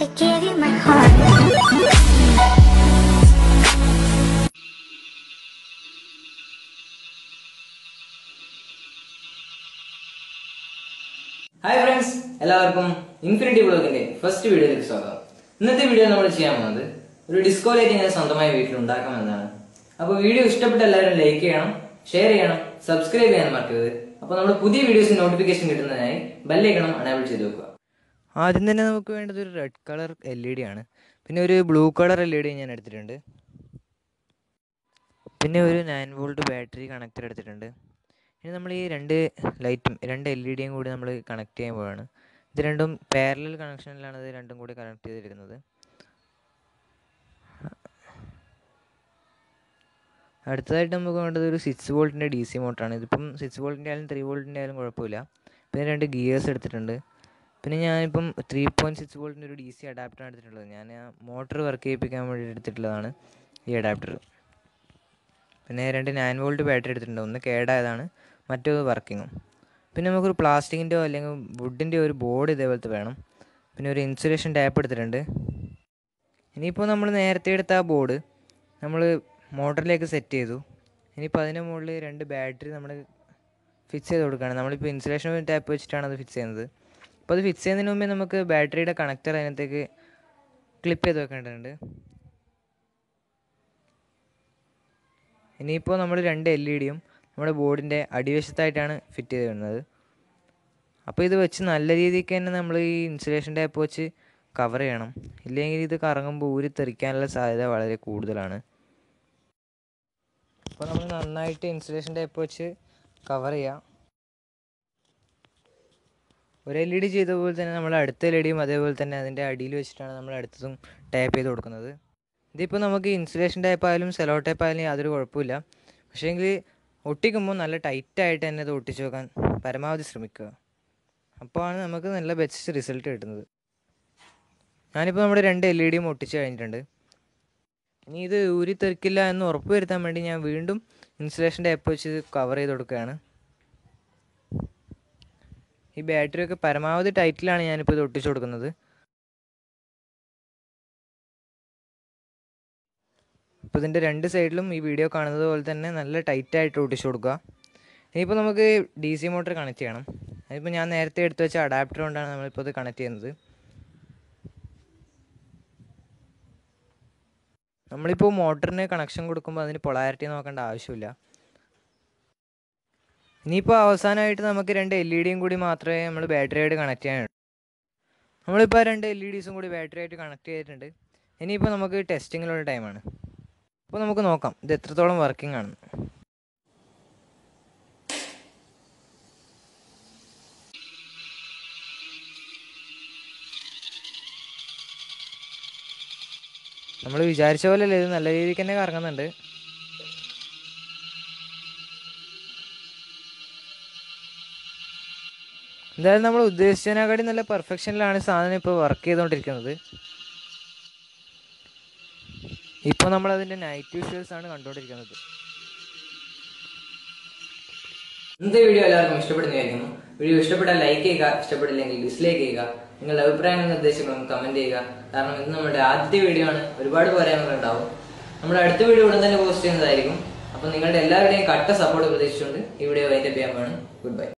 I gave you my heart. Hi friends എല്ലാവർക്കും infinity ബ്ലോഗിന്റെ first വീഡിയോയിലേക്ക് സ്വാഗതം ഇന്നത്തെ വീഡിയോ നമ്മൾ ചെയ്യാൻ പോകുന്നത് ഒരു ഡിസ്കോ ലൈറ്റ് എങ്ങനെ സ്വന്തമായി വീട്ടിൽ ഉണ്ടാക്കാം എന്നതാണ് അപ്പോൾ വീഡിയോ ഇഷ്ടപ്പെട്ട എല്ലാവരും ലൈക്ക് ചെയ്യണം ഷെയർ ചെയ്യണം സബ്സ്ക്രൈബ് ചെയ്യാൻ മറക്കരുത് അപ്പോൾ നമ്മുടെ പുതിയ വീഡിയോസിന് നോട്ടിഫിക്കേഷൻ കിട്ടുന്നതിനായി ബെല്ലൈക്കണം അനേബിൾ ചെയ്ത് വെക്കുക ആദ്യം തന്നെ നമുക്ക് വേണ്ടത് ഒരു red colour L E D ആണ് പിന്നെ ഒരു blue colour L E D ഞാൻ എടുത്തിട്ടുണ്ട് പിന്നെ ഒരു നയൻ വോൾട്ട് ബാറ്ററി കണക്ടർ എടുത്തിട്ടുണ്ട് ഇനി നമ്മൾ ഈ രണ്ട് ലൈറ്റും രണ്ട് എൽ ഇ ഡിയും കൂടി നമ്മൾ കണക്ട് ചെയ്യാൻ പോവാണ് ഇത് രണ്ടും പാരലൽ കണക്ഷനിലാണ് ഇത് രണ്ടും കൂടി കണക്ട് ചെയ്തിരിക്കുന്നത് അടുത്തതായിട്ട് നമുക്ക് വേണ്ടത് ഒരു സിക്സ് വോൾട്ടിൻ്റെ ഡി സി മോട്ടറാണ് ഇതിപ്പം സിക്സ് വോൾട്ടിൻ്റെ ആയാലും ത്രീ വോൾട്ടിൻ്റെ ആയാലും കുഴപ്പമില്ല പിന്നെ രണ്ട് ഗിയേഴ്സ് എടുത്തിട്ടുണ്ട് പിന്നെ ഞാനിപ്പം ത്രീ പോയിൻറ്റ് സിക്സ് വോൾട്ടിൻ്റെ ഒരു ഡി സി അഡാപ്റ്ററാണ് എടുത്തിട്ടുള്ളത് ഞാൻ മോട്ടർ വർക്ക് ചെയ്യിപ്പിക്കാൻ വേണ്ടി എടുത്തിട്ടുള്ളതാണ് ഈ അഡാപ്റ്റർ പിന്നെ രണ്ട് നയൻ വോൾട്ട് ബാറ്ററി എടുത്തിട്ടുണ്ട് ഒന്ന് കേടായതാണ് മറ്റേത് വർക്കിങ്ങും പിന്നെ നമുക്കൊരു പ്ലാസ്റ്റിക്കിൻ്റെയോ അല്ലെങ്കിൽ വുഡിൻ്റെയോ ഒരു ബോർഡ് ഇതേപോലത്തെ വേണം പിന്നെ ഒരു ഇൻസുലേഷൻ ടാപ്പ് എടുത്തിട്ടുണ്ട് ഇനിയിപ്പോൾ നമ്മൾ നേരത്തെ എടുത്ത ആ ബോർഡ് നമ്മൾ മോട്ടറിലേക്ക് സെറ്റ് ചെയ്തു ഇനിയിപ്പോൾ അതിൻ്റെ മുകളിൽ രണ്ട് ബാറ്ററി നമ്മൾ ഫിക്സ് ചെയ്ത് കൊടുക്കുകയാണ് നമ്മളിപ്പോൾ ഇൻസുലേഷൻ ടാപ്പ് വെച്ചിട്ടാണ് അത് ഫിക്സ് ചെയ്യുന്നത് അപ്പോൾ അത് ഫിക്സ് ചെയ്യുന്നതിന് മുമ്പേ നമുക്ക് ബാറ്ററിയുടെ കണക്ടർ അതിനകത്തേക്ക് ക്ലിപ്പ് ചെയ്ത് വെക്കേണ്ടതുണ്ട് ഇനിയിപ്പോൾ നമ്മൾ രണ്ട് എൽ ഇ ഡിയും നമ്മുടെ ബോർഡിൻ്റെ അടിവശത്തായിട്ടാണ് ഫിറ്റ് ചെയ്ത് വരുന്നത് അപ്പോൾ ഇത് വെച്ച് നല്ല രീതിക്ക് തന്നെ നമ്മൾ ഈ ഇൻസുലേഷൻ ടാപ്പ് വെച്ച് കവർ ചെയ്യണം ഇല്ലെങ്കിൽ ഇത് കറങ്ങുമ്പോൾ ഊരി തെറിക്കാനുള്ള സാധ്യത വളരെ കൂടുതലാണ് അപ്പോൾ നമ്മൾ നന്നായിട്ട് ഇൻസുലേഷൻ ടാപ്പ് വെച്ച് കവർ ചെയ്യാം ഒരു എൽ ഇ ഡി ചെയ്ത പോലെ തന്നെ നമ്മൾ അടുത്ത എൽ ഇ ഡിയും അതേപോലെ തന്നെ അതിൻ്റെ അടിയിൽ വെച്ചിട്ടാണ് നമ്മൾ അടുത്തതും ടാപ്പ് ചെയ്ത് കൊടുക്കുന്നത് ഇതിപ്പോൾ നമുക്ക് ഇൻസുലേഷൻ ടൈപ്പ് ആയാലും സെലോ ടൈപ്പ് ആയാലും യാതൊരു കുഴപ്പമില്ല പക്ഷേങ്കിൽ ഒട്ടിക്കുമ്പോൾ നല്ല ടൈറ്റായിട്ട് തന്നെ ഇത് ഒട്ടിച്ച് വെക്കാൻ പരമാവധി ശ്രമിക്കുക അപ്പോഴാണ് നമുക്ക് നല്ല ബെസ്റ്റ് റിസൾട്ട് കിട്ടുന്നത് ഞാനിപ്പോൾ നമ്മുടെ രണ്ട് എൽ ഇ ഡിയും ഒട്ടിച്ച് കഴിഞ്ഞിട്ടുണ്ട് ഇനി ഇത് ഊരി തെറിക്കില്ല എന്ന് ഉറപ്പ് വരുത്താൻ വേണ്ടി ഞാൻ വീണ്ടും ഇൻസുലേഷൻ ടൈപ്പ് വെച്ച് കവർ ചെയ്ത് കൊടുക്കുകയാണ് ഈ ബാറ്ററി ഒക്കെ പരമാവധി ടൈറ്റിലാണ് ഞാനിപ്പോൾ ഇത് ഒട്ടിച്ചു കൊടുക്കുന്നത് അപ്പോൾ ഇതിൻ്റെ രണ്ട് സൈഡിലും ഈ വീഡിയോ കാണുന്നത് പോലെ തന്നെ നല്ല ടൈറ്റായിട്ട് ഒട്ടിച്ചു കൊടുക്കുക ഇനിയിപ്പോൾ നമുക്ക് ഡി സി മോട്ടർ കണക്ട് ചെയ്യണം അതിപ്പോൾ ഞാൻ നേരത്തെ എടുത്തു വെച്ച അഡാപ്റ്റർ കൊണ്ടാണ് നമ്മളിപ്പോൾ ഇത് കണക്ട് ചെയ്യുന്നത് നമ്മളിപ്പോൾ മോട്ടറിന് കണക്ഷൻ കൊടുക്കുമ്പോൾ അതിന് പൊളാരിറ്റി നോക്കേണ്ട ആവശ്യമില്ല ഇനിയിപ്പോൾ അവസാനമായിട്ട് നമുക്ക് രണ്ട് എൽ ഇ ഡിയും കൂടി മാത്രമേ നമ്മൾ ബാറ്ററിയായിട്ട് കണക്ട് ചെയ്യാനുള്ളൂ നമ്മളിപ്പോൾ ആ രണ്ട് എൽ ഇ ഡീസും കൂടി ബാറ്ററിയായിട്ട് കണക്ട് ചെയ്തിട്ടുണ്ട് ഇനിയിപ്പോൾ നമുക്ക് ടെസ്റ്റിങ്ങിലുള്ള ടൈമാണ് അപ്പോൾ നമുക്ക് നോക്കാം ഇത് എത്രത്തോളം വർക്കിംഗ് ആണെന്ന് നമ്മൾ വിചാരിച്ച പോലെയല്ല ഇത് നല്ല രീതിക്ക് തന്നെ കറങ്ങുന്നുണ്ട് എന്തായാലും നമ്മൾ ഉദ്ദേശിച്ചതിനെക്കാട്ടി നല്ല പെർഫെക്ഷനിലാണ് സാധനം ഇപ്പോൾ വർക്ക് ചെയ്തുകൊണ്ടിരിക്കുന്നത് ഇപ്പോൾ നമ്മൾ അതിൻ്റെ നൈറ്റ് വിഷ്വൽസ് ആണ് കണ്ടുകൊണ്ടിരിക്കുന്നത് ഇന്നത്തെ വീഡിയോ എല്ലാവർക്കും ഇഷ്ടപ്പെടുന്നതായിരിക്കുന്നു വീഡിയോ ഇഷ്ടപ്പെട്ടാൽ ലൈക്ക് ചെയ്യുക ഇഷ്ടപ്പെട്ടില്ലെങ്കിൽ ഡിസ്ലൈക്ക് ചെയ്യുക നിങ്ങളുടെ അഭിപ്രായങ്ങളും നിർദ്ദേശങ്ങളും കമന്റ് ചെയ്യുക കാരണം ഇത് നമ്മുടെ ആദ്യത്തെ വീഡിയോ ആണ് ഒരുപാട് പോരായ്മകൾ ഉണ്ടാവും നമ്മുടെ അടുത്ത വീഡിയോ ഉടൻ തന്നെ പോസ്റ്റ് ചെയ്യുന്നതായിരിക്കും അപ്പോൾ നിങ്ങളുടെ എല്ലാവരുടെയും കട്ട സപ്പോർട്ട് പ്രതീക്ഷിച്ചുകൊണ്ട് ഈ വീഡിയോ വൈൻഡപ്പ് ചെയ്യാൻ വേണം ഗുഡ് ബൈ